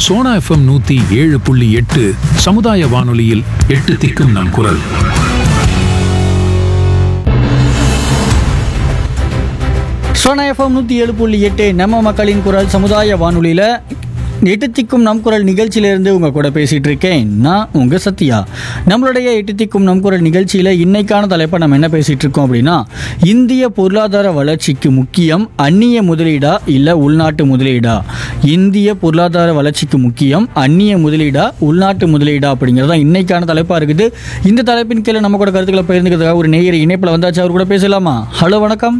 Sona FM நூத்தி ஏழு புள்ளி எட்டு சமுதாய வானொலியில் எட்டு திக்கும் நம் குரல் சோனா எஃப்எம் நூற்றி ஏழு புள்ளி எட்டு நம்ம மக்களின் குரல் சமுதாய வானொலியில் எட்டு திக்கும் நம் குரல் நிகழ்ச்சியிலேருந்து உங்கள் கூட பேசிகிட்டு இருக்கேன் நான் உங்கள் சத்யா நம்மளுடைய எட்டு திக்கும் நம் குரல் நிகழ்ச்சியில் இன்னைக்கான தலைப்பை நம்ம என்ன பேசிகிட்டு இருக்கோம் அப்படின்னா இந்திய பொருளாதார வளர்ச்சிக்கு முக்கியம் அந்நிய முதலீடா இல்லை உள்நாட்டு முதலீடா இந்திய பொருளாதார வளர்ச்சிக்கு முக்கியம் அந்நிய முதலீடா உள்நாட்டு முதலீடா அப்படிங்கிறது தான் இன்னைக்கான தலைப்பாக இருக்குது இந்த தலைப்பின் கீழே நம்ம கூட கருத்துக்களை பகிர்ந்துக்கிறதுக்காக ஒரு நேயர் இணைப்பில் வந்தாச்சு அவர் கூட பேசலாமா ஹலோ வணக்கம்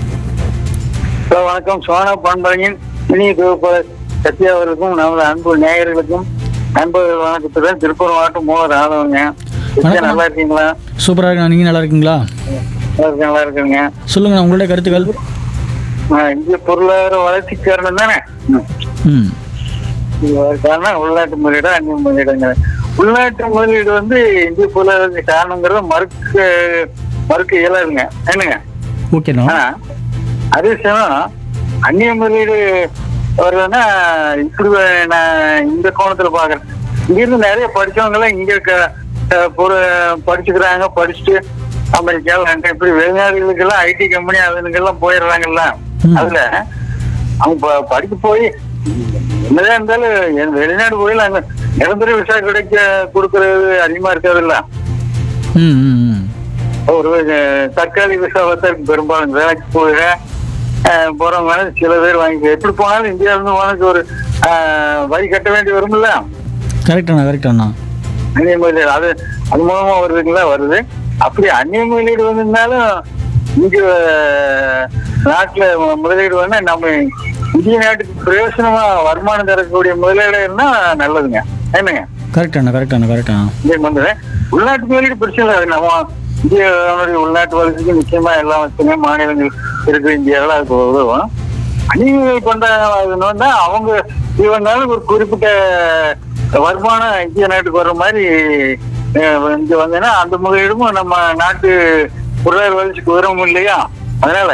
ஹலோ வணக்கம் சோனா பண்பழங்கின் இனிய தொகுப்பாளர் சத்யா அவர்களுக்கும் நமது அன்பு நேயர்களுக்கும் நண்பர்கள் வணக்கத்துடன் திருப்பூர் மாவட்டம் மூல ராதவங்க சத்யா, நல்லா இருக்கீங்களா சூப்பராக இருக்கு நீங்கள் நல்லா இருக்கீங்களா நல்லா இருக்கு நல்லா இருக்குங்க சொல்லுங்க உங்களுடைய கருத்துக்கள் ஆஹ் இந்திய பொருளாதார வளர்ச்சி காரணம் தானே ம். ம் இது காரணம் உள்நாட்டு முதலீடு அந்நிய முதலீடுங்க உள்நாட்டு முதலீடு வந்து இந்திய பொருளாதார காரணங்கிறத மறுக்க மறுக்க இயலாதுங்க என்னங்க ஓகேண்ணா ஆனா அதே சமயம் அந்நிய முதலீடு வருதுன்னா இப்படி வ- நான் இந்த கோணத்துல பாக்குறேன் இங்க இருந்து நிறைய படிச்சவங்க எல்லாம் இங்க க- அஹ் பொரு- படிச்சுக்கிறாங்க படிச்சுட்டு அமெரிக்கா லண்டன் இப்படி வெளிநாடுகளுக்கு எல்லாம் ஐடி கம்பெனி அதுங்கெல்லாம் போயிடுறாங்கல்ல ம். அதுல அவங்க ப- படிக்க போய் என்னதான் இருந்தாலும் என் வெளிநாடு போய் அங்க நிரந்தர விசா கிடைக்க கொடுக்கறது அதிகமா இருக்காதுல்ல ம் ம் ம் ஒரு அஹ், தற்காலிக விசாவை தான் இருக்கு பெரும்பாலும் வேலைக்கு போகிற போறவங்க வேணா சில பேர் வாங்கி எப்படி போனாலும் இந்தியாவில இருந்து உனக்கு ஒரு அஹ், வரி கட்ட வேண்டி வரும்ல கரெக்டாண்ணா கரெக்டாண்ணா அந்நிய முதலீடு அது அது மூலமா வருதுங்களா வருது அப்படி அந்நிய முதலீடு வந்திருந்தாலும் இங்க அஹ், நாட்டுல மு- முதலீடு வேணா நம்ம இந்திய நாட்டுக்கு பிரயோசனமா வருமானம் தரக்கூடிய முதலீடு இருந்தா நல்லதுங்க என்னங்க கரெக்டாண்ணா கரெக்டாண்ணா கரெக்டாண்ணா இந்திய வந்து உள்நாட்டு முதலீடு பிரச்சனை இல்லை நம்ம இந்தியாவுடைய உள்நாட்டு வளர்ச்சிக்கு நிச்சயமா எல்லா வசதியும் மாநிலங்கள் இருக்கு இந்தியாவில் அதுக்கு உதவும் அந்நியர்கள் பண்றாங்க அவங்க இது வந்தாலும் ஒரு குறிப்பிட்ட வருமானம் இந்திய நாட்டுக்கு வர்ற மாதிரி அஹ், இங்க வந்தேன்னா அந்த முதலீடும் நம்ம நாட்டு பொருளாதார வளர்ச்சிக்கு வரும் இல்லையா அதனால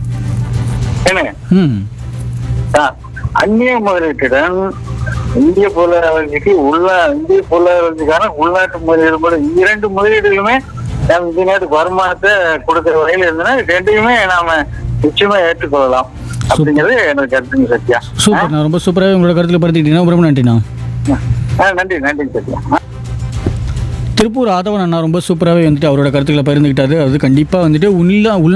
என்ன ம் ஆ, அந்நிய முதலீட்டுடன் இந்திய பொருளாதார வளர்ச்சிக்கு உள்ள இந்திய பொருளாதார வளர்ச்சிக்கான உள்நாட்டு முதலீடு கூட இரண்டு முதலீடுகளுமே நம்ம இந்திய நாட்டுக்கு வருமானத்தை கொடுக்கிற வகையில் இருந்ததுன்னா ரெண்டையுமே நாம நிச்சயமா ஏற்றுக்கொள்ளலாம் அப்படிங்கிறது எனக்கு கருத்துங்க சத்யா சூப்பர்ண்ணா ரொம்ப சூப்பராகவே உங்களோட கருத்தில் படுத்திக்கிட்டீங்கன்னா ரொம்ப நன்றிண்ணா ஆ, நன்றி நன்றி சத்யா திருப்பூர் ஆதவன் அண்ணா ரொம்ப சூப்பராகவே வந்துட்டு அவரோட கருத்துக்களை பகிர்ந்துக்கிட்டாரு அது கண்டிப்பாக வந்துட்டு உள்ள உள்ள